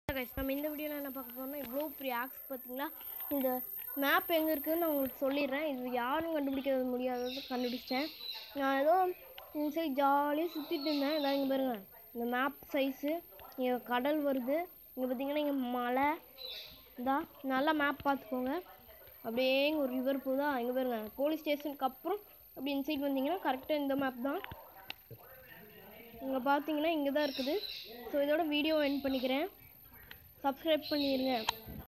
guys நம்ம இந்த வீடியோவில் என்ன பார்க்க போறோம்னா இவ்வளோ பெரிய ஆக்ஸ் பார்த்தீங்களா இந்த மேப் எங்கே இருக்குதுன்னு நான் உங்களுக்கு சொல்லிடுறேன் இது யாரும் கண்டுபிடிக்க முடியாதது கண்டுபிடிச்சிட்டேன் நான் ஏதோ இந்த சைடு ஜாலியாக சுற்றிட்டு இருந்தேன் இதான் இங்கே பாருங்க இந்த மேப் சைஸு இங்கே கடல் வருது இங்கே பார்த்தீங்கன்னா இங்கே மலை இந்தா நல்லா மேப் பார்த்துக்கோங்க அப்படியே இங்க ஒரு ரிவர் போதா இங்கே பாருங்க போலீஸ் ஸ்டேஷனுக்கு அப்புறம் அப்படி இந்த சைடு வந்தீங்கன்னா கரெக்டாக இந்த மேப் தான் இங்கே பார்த்தீங்கன்னா இங்கே தான் இருக்குது ஸோ இதோட வீடியோ எண்ட் பண்ணிக்கிறேன் சப்ஸ்கிரைப் பண்ணிடுங்க